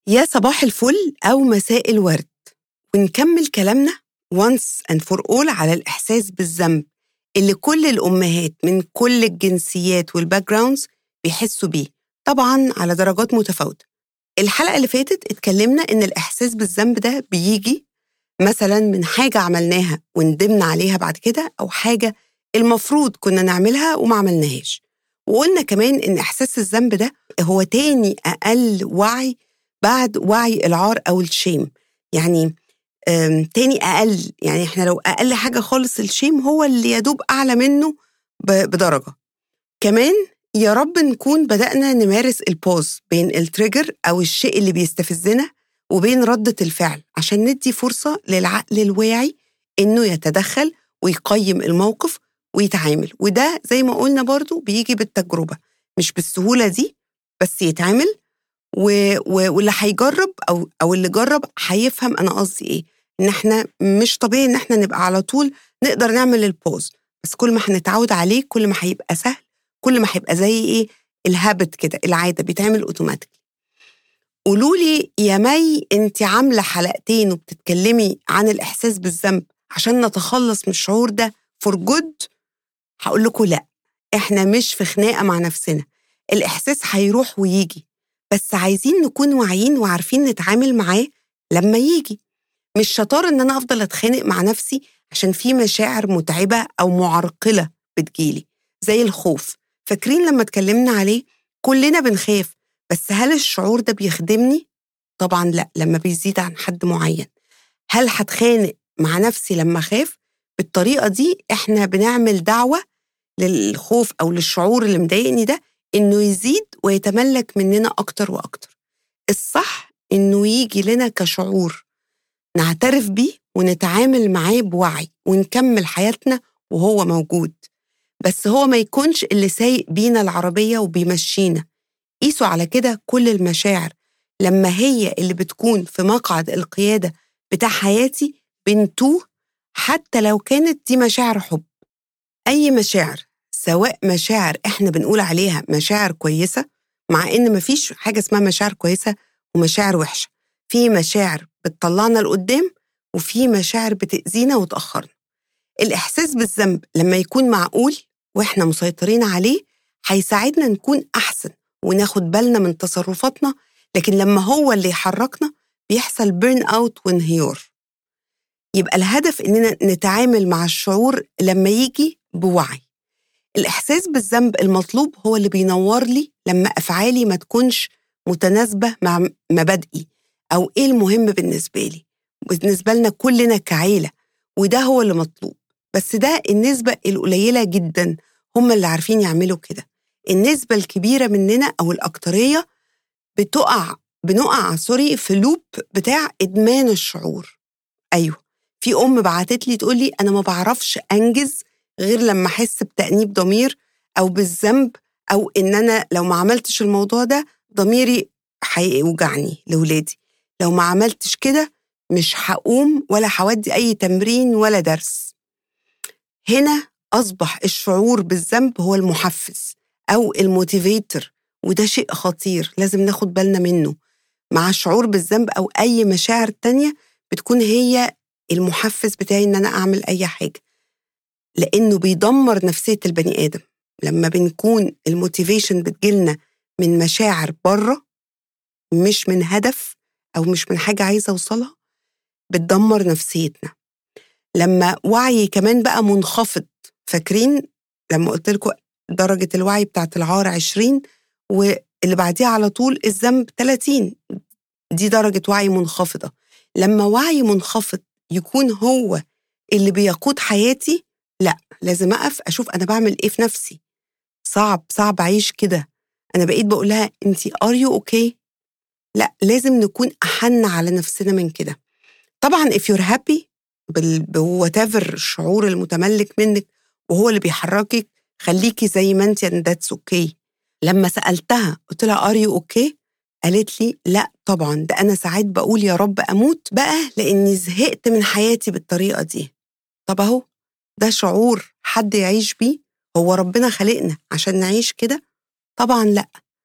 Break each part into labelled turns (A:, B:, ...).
A: يا صباح الفل أو مساء الورد ونكمل كلامنا once and for all على الإحساس بالذنب اللي كل الأمهات من كل الجنسيات والباك جراوندز بيحسوا بيه طبعا على درجات متفاوتة الحلقة اللي فاتت اتكلمنا إن الإحساس بالذنب ده بيجي مثلا من حاجة عملناها وندمنا عليها بعد كده أو حاجة المفروض كنا نعملها وما عملناهاش وقلنا كمان إن إحساس الذنب ده هو تاني أقل وعي بعد وعي العار أو الشيم يعني أم، تاني أقل يعني إحنا لو أقل حاجة خالص الشيم هو اللي يدوب أعلى منه ب- بدرجة كمان يا رب نكون بدأنا نمارس البوز بين التريجر أو الشيء اللي بيستفزنا وبين ردة الفعل عشان ندي فرصة للعقل الواعي إنه يتدخل ويقيم الموقف ويتعامل وده زي ما قلنا برضو بيجي بالتجربة مش بالسهولة دي بس يتعامل و... و... واللي هيجرب او او اللي جرب هيفهم انا قصدي ايه ان احنا مش طبيعي ان احنا نبقى على طول نقدر نعمل البوز بس كل ما هنتعود عليه كل ما هيبقى سهل كل ما هيبقى زي ايه الهابت كده العاده بيتعمل اوتوماتيك قولوا لي يا مي انت عامله حلقتين وبتتكلمي عن الاحساس بالذنب عشان نتخلص من الشعور ده فور جود هقول لكم لا احنا مش في خناقه مع نفسنا الاحساس هيروح ويجي بس عايزين نكون واعيين وعارفين نتعامل معاه لما يجي مش شطار ان انا افضل اتخانق مع نفسي عشان في مشاعر متعبه او معرقله بتجيلي زي الخوف فاكرين لما اتكلمنا عليه كلنا بنخاف بس هل الشعور ده بيخدمني طبعا لا لما بيزيد عن حد معين هل هتخانق مع نفسي لما اخاف بالطريقه دي احنا بنعمل دعوه للخوف او للشعور اللي مضايقني ده انه يزيد ويتملك مننا اكتر واكتر الصح انه يجي لنا كشعور نعترف بيه ونتعامل معاه بوعي ونكمل حياتنا وهو موجود بس هو ما يكونش اللي سايق بينا العربية وبيمشينا قيسوا على كده كل المشاعر لما هي اللي بتكون في مقعد القيادة بتاع حياتي بنتوه حتى لو كانت دي مشاعر حب أي مشاعر سواء مشاعر احنا بنقول عليها مشاعر كويسة مع ان مفيش حاجة اسمها مشاعر كويسة ومشاعر وحشة في مشاعر بتطلعنا لقدام وفي مشاعر بتأذينا وتأخرنا الإحساس بالذنب لما يكون معقول وإحنا مسيطرين عليه هيساعدنا نكون أحسن وناخد بالنا من تصرفاتنا لكن لما هو اللي يحركنا بيحصل بيرن أوت وانهيار يبقى الهدف إننا نتعامل مع الشعور لما يجي بوعي الإحساس بالذنب المطلوب هو اللي بينور لي لما أفعالي ما تكونش متناسبة مع مبادئي أو إيه المهم بالنسبة لي بالنسبة لنا كلنا كعيلة وده هو اللي مطلوب بس ده النسبة القليلة جدا هم اللي عارفين يعملوا كده النسبة الكبيرة مننا أو الأكترية بتقع بنقع سوري في لوب بتاع إدمان الشعور أيوه في أم بعتت لي تقول لي أنا ما بعرفش أنجز غير لما أحس بتأنيب ضمير أو بالذنب أو إن أنا لو ما عملتش الموضوع ده ضميري هيوجعني لولادي لو ما عملتش كده مش هقوم ولا هودي أي تمرين ولا درس هنا أصبح الشعور بالذنب هو المحفز أو الموتيفيتر وده شيء خطير لازم ناخد بالنا منه مع الشعور بالذنب أو أي مشاعر تانية بتكون هي المحفز بتاعي إن أنا أعمل أي حاجة لأنه بيدمر نفسية البني آدم لما بنكون الموتيفيشن بتجيلنا من مشاعر بره مش من هدف أو مش من حاجة عايزة أوصلها بتدمر نفسيتنا لما وعي كمان بقى منخفض فاكرين لما قلت لكم درجة الوعي بتاعت العار 20 واللي بعديها على طول الذنب 30 دي درجة وعي منخفضة لما وعي منخفض يكون هو اللي بيقود حياتي لا لازم أقف أشوف أنا بعمل إيه في نفسي صعب صعب أعيش كده أنا بقيت بقول لها أنت ار يو أوكي لا لازم نكون أحن على نفسنا من كده طبعا if you're happy بوات ايفر الشعور المتملك منك وهو اللي بيحركك خليكي زي ما انت and that's okay لما سألتها قلت لها ار يو اوكي قالت لي لا طبعا ده انا ساعات بقول يا رب اموت بقى لاني زهقت من حياتي بالطريقه دي طب اهو ده شعور حد يعيش بيه هو ربنا خلقنا عشان نعيش كده طبعا لا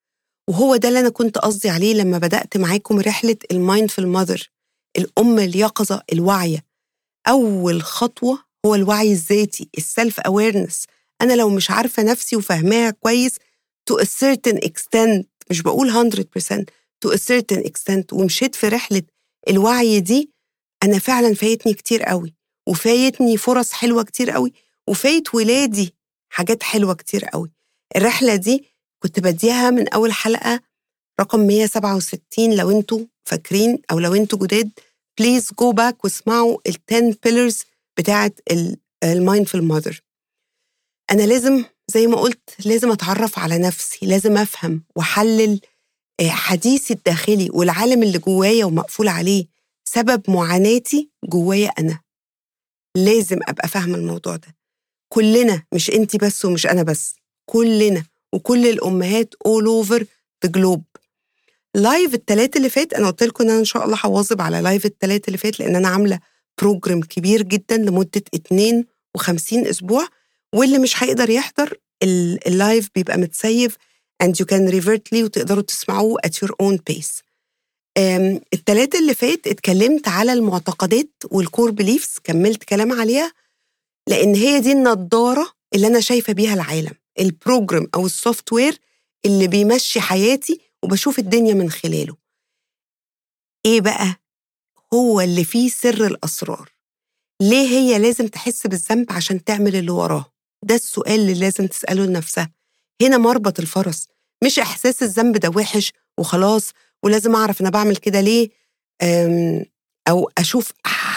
A: وهو ده اللي أنا كنت قصدي عليه لما بدأت معاكم رحلة المايندفul ماذر الأم اليقظة الواعية أول خطوة هو الوعي الذاتي السلف أويرنس أنا لو مش عارفة نفسي وفهماها كويس to a certain extent مش بقول 100% to a certain extent ومشيت في رحلة الوعي دي أنا فعلا فايتني كتير قوي وفايتني فرص حلوة كتير قوي وفايت ولادي حاجات حلوة كتير قوي الرحلة دي كنت بديها من أول حلقة رقم 167 لو انتوا فاكرين أو لو انتوا جداد بليز جو باك واسمعوا ال 10 pillars بتاعت المايندفul ماذر أنا لازم زي ما قلت لازم أتعرف على نفسي لازم أفهم وأحلل حديثي الداخلي والعالم اللي جوايا ومقفول عليه سبب معاناتي جوايا أنا لازم أبقى فاهمة الموضوع ده كلنا مش أنت بس ومش أنا بس كلنا وكل الأمهات all over the globe لايف التلات اللي فات أنا قلت لكم إن أنا إن شاء الله هواظب على لايف التلات اللي فات لأن أنا عاملة بروجرام كبير جدا لمدة 52 أسبوع واللي مش هيقدر يحضر اللايف بيبقى متسيف and you can revert لي وتقدروا تسمعوه at your own pace. التلاتة اللي فات اتكلمت على المعتقدات والكور بليفز كملت كلام عليها لأن هي دي النضارة اللي أنا شايفة بيها العالم البروجرام أو السوفت وير اللي بيمشي حياتي وبشوف الدنيا من خلاله إيه بقى؟ هو اللي فيه سر الأسرار ليه هي لازم تحس بالذنب عشان تعمل اللي وراه ده السؤال اللي لازم تسأله لنفسها هنا مربط الفرس مش إحساس الذنب ده وحش وخلاص ولازم أعرف أنا بعمل كده ليه أو أشوف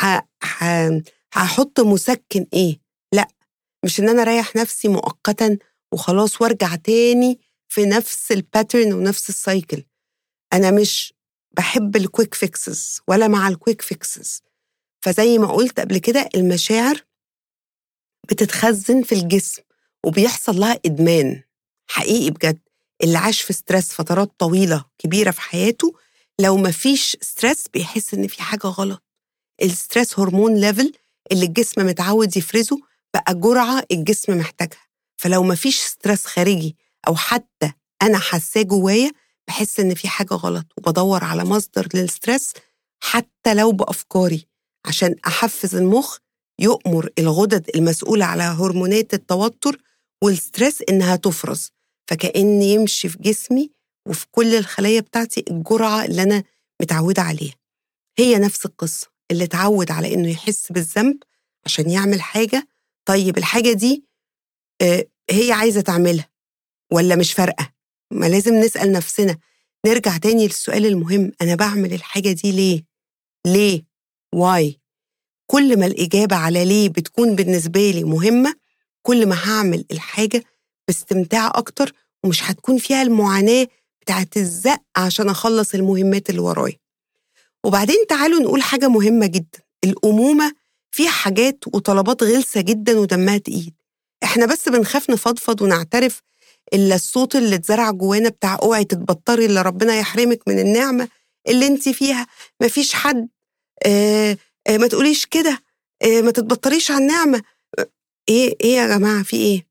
A: هحط مسكن إيه لا مش إن أنا أريح نفسي مؤقتا وخلاص وارجع تاني في نفس الباترن ونفس السايكل أنا مش بحب الكويك فيكسز ولا مع الكويك فيكسز فزي ما قلت قبل كده المشاعر بتتخزن في الجسم وبيحصل لها إدمان حقيقي بجد اللي عاش في ستريس فترات طويلة كبيرة في حياته لو مفيش ستريس بيحس إن في حاجة غلط الستريس هرمون ليفل اللي الجسم متعود يفرزه بقى جرعة الجسم محتاجها فلو مفيش ستريس خارجي أو حتى أنا حاساه جوايا بحس إن في حاجة غلط وبدور على مصدر للستريس حتى لو بأفكاري عشان أحفز المخ يؤمر الغدد المسؤولة على هرمونات التوتر والستريس إنها تفرز فكأن يمشي في جسمي وفي كل الخلايا بتاعتي الجرعة اللي أنا متعودة عليها هي نفس القصة اللي اتعود على إنه يحس بالذنب عشان يعمل حاجة طيب الحاجة دي آه هي عايزة تعملها ولا مش فارقة ما لازم نسأل نفسنا نرجع تاني للسؤال المهم أنا بعمل الحاجة دي ليه؟ ليه؟ واي؟ كل ما الإجابة على ليه بتكون بالنسبة لي مهمة كل ما هعمل الحاجة باستمتاع أكتر ومش هتكون فيها المعاناة بتاعت الزق عشان أخلص المهمات اللي ورايا وبعدين تعالوا نقول حاجة مهمة جدا الأمومة فيها حاجات وطلبات غلسة جدا ودمها تقيل احنا بس بنخاف نفضفض ونعترف إلا الصوت اللي اتزرع جوانا بتاع اوعي تتبطري اللي ربنا يحرمك من النعمة اللي انت فيها مفيش حد اه اه ما تقوليش كده اه ما تتبطريش على النعمة ايه ايه يا جماعة في ايه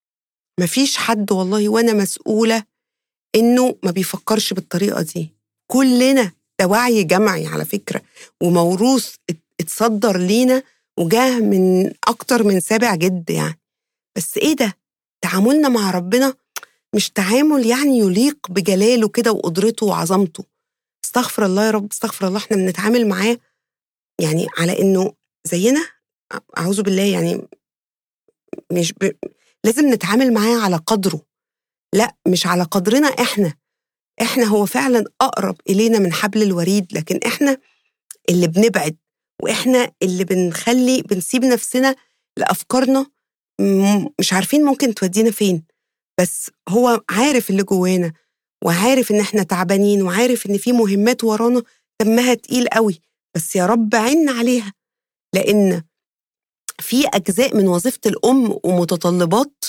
A: مفيش حد والله وانا مسؤولة انه ما بيفكرش بالطريقة دي كلنا ده وعي جمعي على فكرة وموروث اتصدر لينا وجاه من أكتر من سابع جد يعني بس إيه ده؟ تعاملنا مع ربنا مش تعامل يعني يليق بجلاله كده وقدرته وعظمته استغفر الله يا رب استغفر الله احنا بنتعامل معاه يعني على انه زينا اعوذ بالله يعني مش ب... لازم نتعامل معاه على قدره لا مش على قدرنا احنا احنا هو فعلا اقرب الينا من حبل الوريد لكن احنا اللي بنبعد واحنا اللي بنخلي بنسيب نفسنا لافكارنا مش عارفين ممكن تودينا فين بس هو عارف اللي جوانا وعارف ان احنا تعبانين وعارف ان في مهمات ورانا دمها تقيل قوي بس يا رب عنا عليها لان في اجزاء من وظيفه الام ومتطلبات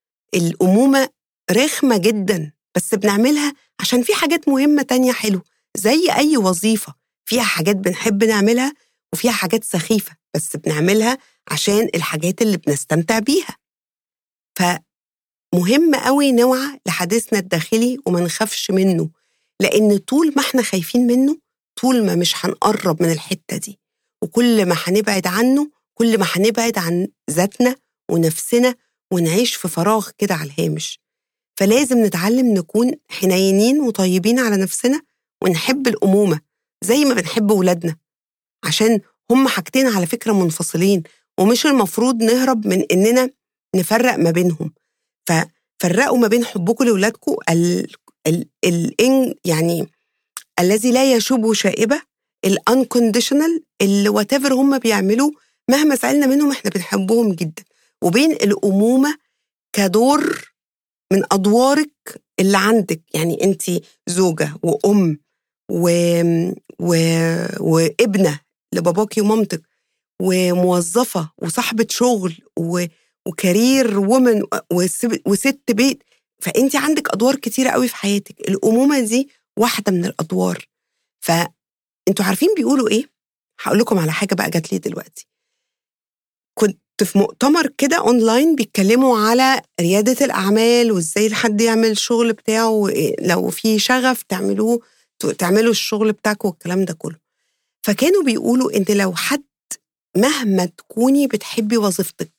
A: الامومه رخمه جدا بس بنعملها عشان في حاجات مهمه تانية حلوه زي اي وظيفه فيها حاجات بنحب نعملها وفيها حاجات سخيفه بس بنعملها عشان الحاجات اللي بنستمتع بيها ف مهم قوي نوعى لحديثنا الداخلي وما نخافش منه لأن طول ما احنا خايفين منه طول ما مش هنقرب من الحتة دي وكل ما هنبعد عنه كل ما هنبعد عن ذاتنا ونفسنا ونعيش في فراغ كده على الهامش فلازم نتعلم نكون حنينين وطيبين على نفسنا ونحب الأمومة زي ما بنحب ولادنا عشان هم حاجتين على فكرة منفصلين ومش المفروض نهرب من إننا نفرق ما بينهم ففرقوا ما بين حبكم لأولادكم ال ال ال يعني الذي لا يشوب شائبة الانكونديشنال اللي وات ايفر هم بيعملوه مهما زعلنا منهم احنا بنحبهم جدا وبين الأمومة كدور من أدوارك اللي عندك يعني أنت زوجة وأم و... و... وابنة لباباكي ومامتك وموظفة وصاحبة شغل و... وكارير وومن وست بيت فأنت عندك أدوار كتيرة قوي في حياتك الأمومة دي واحدة من الأدوار فأنتوا عارفين بيقولوا إيه؟ هقول لكم على حاجة بقى جات لي دلوقتي كنت في مؤتمر كده اونلاين بيتكلموا على رياده الاعمال وازاي الحد يعمل الشغل بتاعه لو في شغف تعملوه تعملوا الشغل بتاعكم والكلام ده كله فكانوا بيقولوا ان لو حد مهما تكوني بتحبي وظيفتك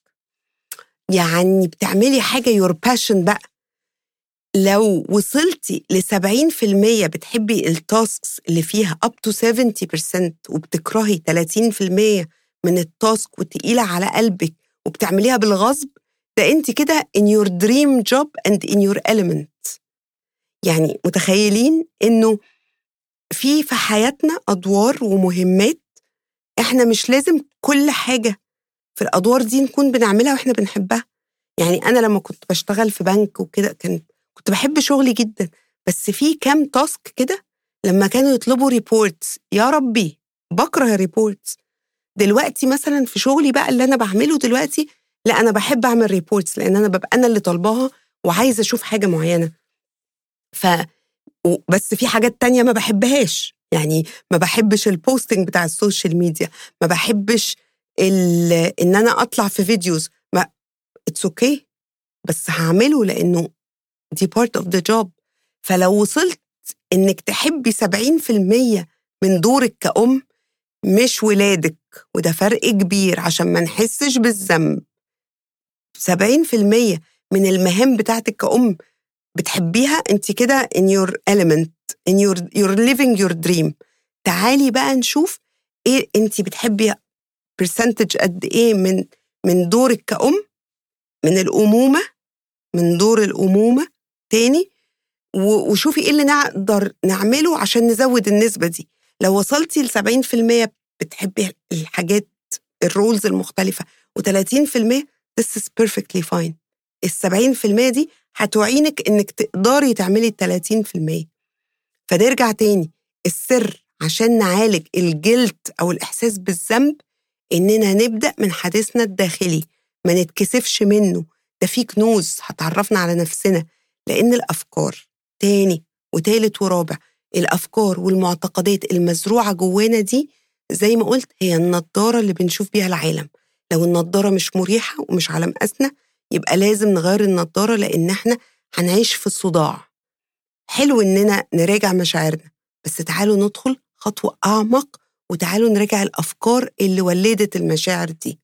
A: يعني بتعملي حاجه يور باشن بقى لو وصلتي ل 70% بتحبي التاسكس اللي فيها up to 70% وبتكرهي 30% من التاسك وتقيلة على قلبك وبتعمليها بالغصب ده انت كده in your dream job and in your element يعني متخيلين انه في في حياتنا ادوار ومهمات احنا مش لازم كل حاجة في الادوار دي نكون بنعملها واحنا بنحبها يعني انا لما كنت بشتغل في بنك وكده كان كنت بحب شغلي جدا بس في كام تاسك كده لما كانوا يطلبوا ريبورتس يا ربي بكره الريبورتس دلوقتي مثلا في شغلي بقى اللي انا بعمله دلوقتي لا انا بحب اعمل ريبورتس لان انا ببقى انا اللي طالباها وعايزه اشوف حاجه معينه ف بس في حاجات تانية ما بحبهاش يعني ما بحبش البوستنج بتاع السوشيال ميديا ما بحبش ان انا اطلع في فيديوز ما اتس اوكي okay. بس هعمله لانه دي بارت اوف ذا جوب فلو وصلت انك تحبي 70% من دورك كأم مش ولادك وده فرق كبير عشان ما نحسش بالذنب 70% من المهام بتاعتك كأم بتحبيها انت كده in your element in your you're living your dream تعالي بقى نشوف ايه انت بتحبي برسنتج قد ايه من من دورك كأم من الأمومة من دور الأمومة تاني وشوفي ايه اللي نقدر نعمله عشان نزود النسبة دي لو وصلتي ل 70% بتحبي الحاجات الرولز المختلفة و30% this is perfectly fine ال 70% دي هتعينك انك تقدري تعملي ال 30% فنرجع تاني السر عشان نعالج الجلد او الاحساس بالذنب اننا نبدا من حديثنا الداخلي ما نتكسفش منه ده في كنوز هتعرفنا على نفسنا لان الافكار تاني وتالت ورابع الافكار والمعتقدات المزروعه جوانا دي زي ما قلت هي النضاره اللي بنشوف بيها العالم لو النضاره مش مريحه ومش على مقاسنا يبقى لازم نغير النضاره لان احنا هنعيش في الصداع حلو اننا نراجع مشاعرنا بس تعالوا ندخل خطوه اعمق وتعالوا نراجع الافكار اللي ولدت المشاعر دي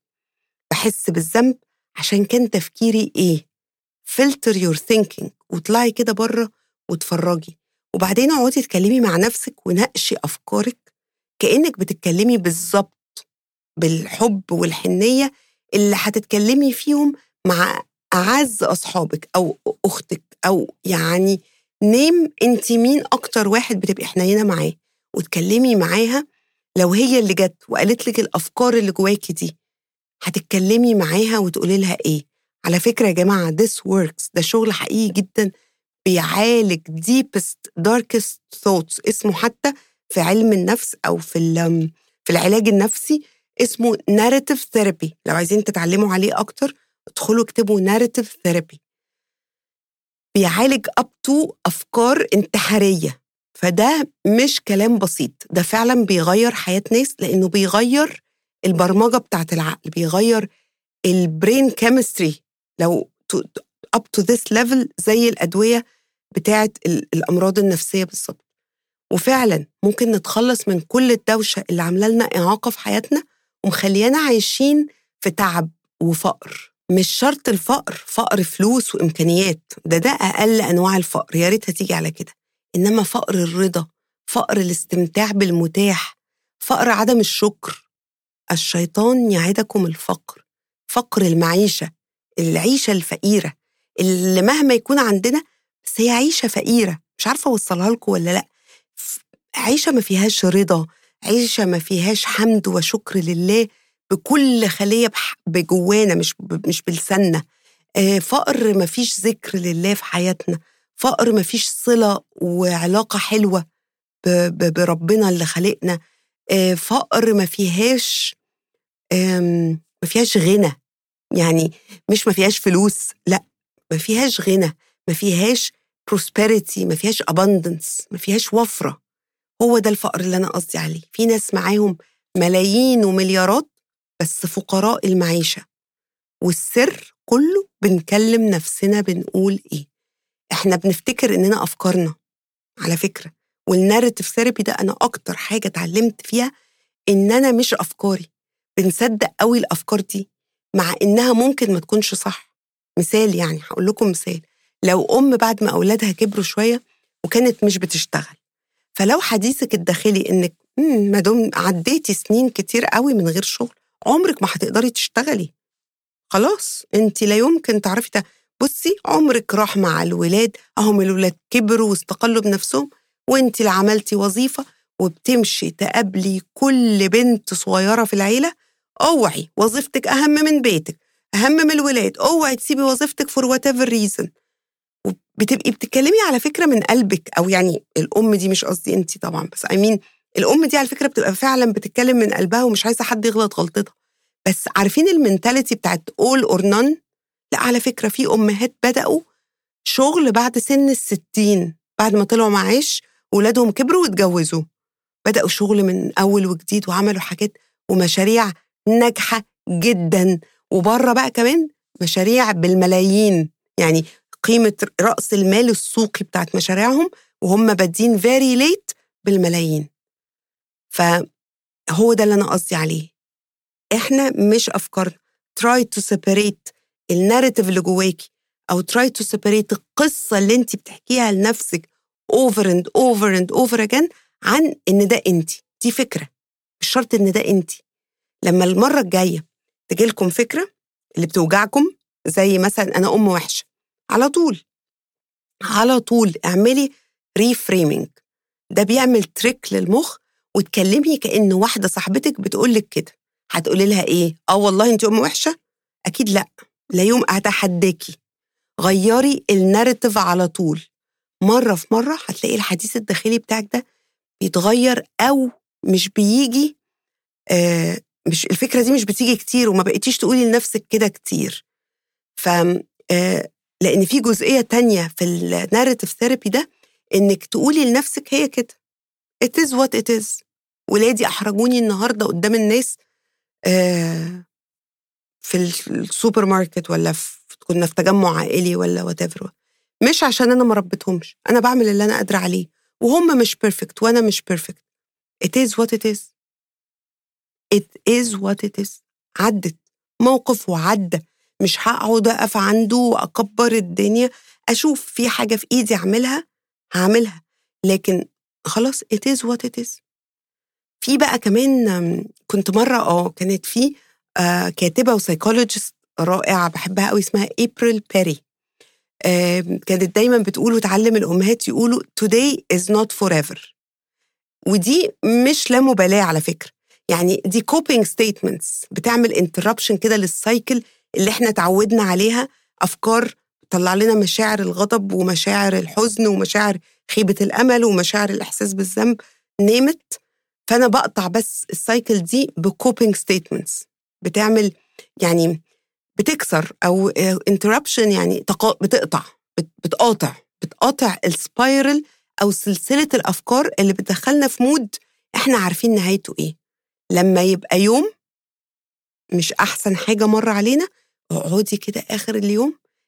A: بحس بالذنب عشان كان تفكيري ايه فلتر يور ثينكينج وطلعي كده بره وتفرجي وبعدين اقعدي تكلمي مع نفسك وناقشي افكارك كانك بتتكلمي بالظبط بالحب والحنيه اللي هتتكلمي فيهم مع اعز اصحابك او اختك او يعني نيم انت مين اكتر واحد بتبقي حنينه معاه وتكلمي معاها لو هي اللي جت وقالت لك الافكار اللي جواكي دي هتتكلمي معاها وتقولي لها ايه على فكره يا جماعه this works ده شغل حقيقي جدا بيعالج deepest darkest thoughts اسمه حتى في علم النفس او في في العلاج النفسي اسمه narrative therapy لو عايزين تتعلموا عليه اكتر ادخلوا اكتبوا narrative therapy بيعالج up to افكار انتحاريه فده مش كلام بسيط ده فعلا بيغير حياه ناس لانه بيغير البرمجه بتاعت العقل بيغير البرين كيمستري لو up to this level زي الأدوية بتاعة الأمراض النفسية بالظبط وفعلا ممكن نتخلص من كل الدوشة اللي عاملة لنا إعاقة في حياتنا ومخليانا عايشين في تعب وفقر مش شرط الفقر فقر فلوس وإمكانيات ده ده أقل أنواع الفقر يا ريتها تيجي على كده إنما فقر الرضا فقر الاستمتاع بالمتاح فقر عدم الشكر الشيطان يعدكم الفقر فقر المعيشة العيشة الفقيرة اللي مهما يكون عندنا بس هي عيشة فقيرة مش عارفة أوصلها لكم ولا لأ عيشة ما فيهاش رضا عيشة ما فيهاش حمد وشكر لله بكل خلية بجوانا مش مش بلساننا آه، فقر ما فيش ذكر لله في حياتنا فقر ما فيش صلة وعلاقة حلوة بربنا اللي خلقنا آه، فقر ما فيهاش ما فيهاش غنى يعني مش ما فيهاش فلوس لا ما فيهاش غنى ما فيهاش prosperity ما فيهاش abundance ما فيهاش وفرة هو ده الفقر اللي أنا قصدي عليه في ناس معاهم ملايين ومليارات بس فقراء المعيشة والسر كله بنكلم نفسنا بنقول إيه إحنا بنفتكر إننا أفكارنا على فكرة والناريتيف ثيرابي ده أنا أكتر حاجة اتعلمت فيها إن أنا مش أفكاري بنصدق قوي الأفكار دي مع إنها ممكن ما تكونش صح مثال يعني هقول لكم مثال لو أم بعد ما أولادها كبروا شوية وكانت مش بتشتغل فلو حديثك الداخلي إنك ما دام عديتي سنين كتير قوي من غير شغل عمرك ما هتقدري تشتغلي خلاص انت لا يمكن تعرفي بصي عمرك راح مع الولاد اهم الولاد كبروا واستقلوا بنفسهم وانت اللي عملتي وظيفه وبتمشي تقابلي كل بنت صغيره في العيله اوعي وظيفتك اهم من بيتك اهم من الولاد اوعي تسيبي وظيفتك فور وات ايفر ريزن بتبقي بتتكلمي على فكره من قلبك او يعني الام دي مش قصدي انت طبعا بس اي مين الام دي على فكره بتبقى فعلا بتتكلم من قلبها ومش عايزه حد يغلط غلطتها بس عارفين المنتاليتي بتاعت اول اور نون لا على فكره في امهات بداوا شغل بعد سن الستين بعد ما طلعوا معاش ولادهم كبروا واتجوزوا بداوا شغل من اول وجديد وعملوا حاجات ومشاريع ناجحه جدا وبره بقى كمان مشاريع بالملايين يعني قيمه راس المال السوقي بتاعت مشاريعهم وهم بادين فيري ليت بالملايين فهو ده اللي انا قصدي عليه احنا مش افكارنا try to separate الناريتيف اللي جواكي او try to separate القصه اللي انت بتحكيها لنفسك over and over and over again عن ان ده انت دي فكره مش شرط ان ده انت لما المره الجايه تجي لكم فكره اللي بتوجعكم زي مثلا انا ام وحشه على طول على طول اعملي ريفريمينج ده بيعمل تريك للمخ وتكلمي كأن واحدة صاحبتك بتقول لك كده هتقولي لها إيه؟ آه والله أنت أم وحشة؟ أكيد لأ لا يوم أتحداكي غيري الناريتيف على طول مرة في مرة هتلاقي الحديث الداخلي بتاعك ده بيتغير أو مش بيجي آه مش الفكرة دي مش بتيجي كتير وما بقيتيش تقولي لنفسك كده كتير ف آه لأن في جزئية تانية في الناريتيف ثيرابي ده إنك تقولي لنفسك هي كده it is what it is ولادي احرجوني النهارده قدام الناس آه، في السوبر ماركت ولا في كنا في تجمع عائلي ولا وات مش عشان انا ما ربيتهمش انا بعمل اللي انا قادره عليه وهم مش بيرفكت وانا مش بيرفكت it is what it is it is what it is عدت موقف وعدى مش هقعد اقف عنده واكبر الدنيا اشوف في حاجه في ايدي اعملها هعملها لكن خلاص it is what it is في بقى كمان كنت مرة اه كانت في آه كاتبة وسايكولوجيست رائعة بحبها قوي اسمها إبريل بيري آه كانت دايما بتقول وتعلم الأمهات يقولوا today is not forever ودي مش لا مبالاة على فكرة يعني دي كوبينج ستيتمنتس بتعمل انتربشن كده للسايكل اللي احنا اتعودنا عليها أفكار تطلع لنا مشاعر الغضب ومشاعر الحزن ومشاعر خيبة الأمل ومشاعر الإحساس بالذنب نيمت فأنا بقطع بس السايكل دي بكوبينج ستيتمنتس بتعمل يعني بتكسر أو انتربشن يعني بتقطع بتقاطع بتقاطع السبايرل أو سلسلة الأفكار اللي بتدخلنا في مود إحنا عارفين نهايته إيه لما يبقى يوم مش أحسن حاجة مر علينا اقعدي كده آخر اليوم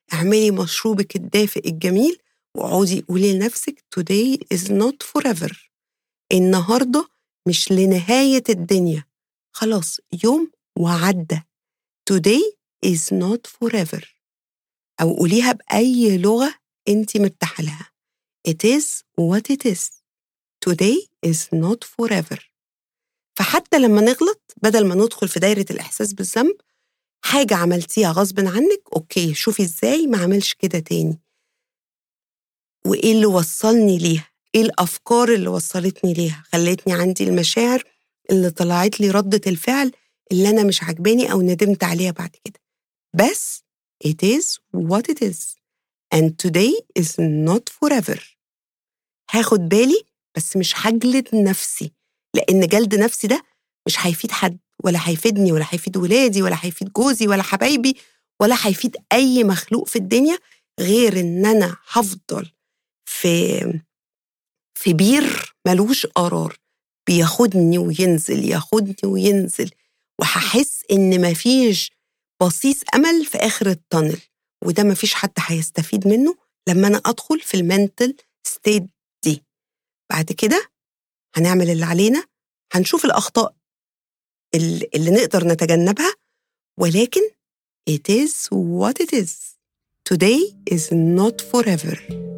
A: اعملي مشروبك الدافئ الجميل واقعدي قولي لنفسك today is not forever النهاردة مش لنهاية الدنيا خلاص يوم وعدى today is not forever أو قوليها بأي لغة أنت مرتاحة لها it is what it is today is not forever فحتى لما نغلط بدل ما ندخل في دايرة الإحساس بالذنب حاجة عملتيها غصب عنك أوكي شوفي إزاي ما عملش كده تاني وإيه اللي وصلني ليها إيه الأفكار اللي وصلتني ليها خلتني عندي المشاعر اللي طلعت لي ردة الفعل اللي أنا مش عجباني أو ندمت عليها بعد كده بس it is what it is and today is not forever هاخد بالي بس مش هجلد نفسي لأن جلد نفسي ده مش هيفيد حد ولا هيفيدني ولا هيفيد ولادي ولا هيفيد جوزي ولا حبايبي ولا هيفيد أي مخلوق في الدنيا غير إن أنا هفضل في في بير ملوش قرار بياخدني وينزل ياخدني وينزل وهحس إن مفيش بصيص أمل في آخر التانل وده مفيش حد هيستفيد منه لما أنا أدخل في المنتل ستيت دي بعد كده هنعمل اللي علينا هنشوف الأخطاء اللي نقدر نتجنبها ولكن it is what it is today is not forever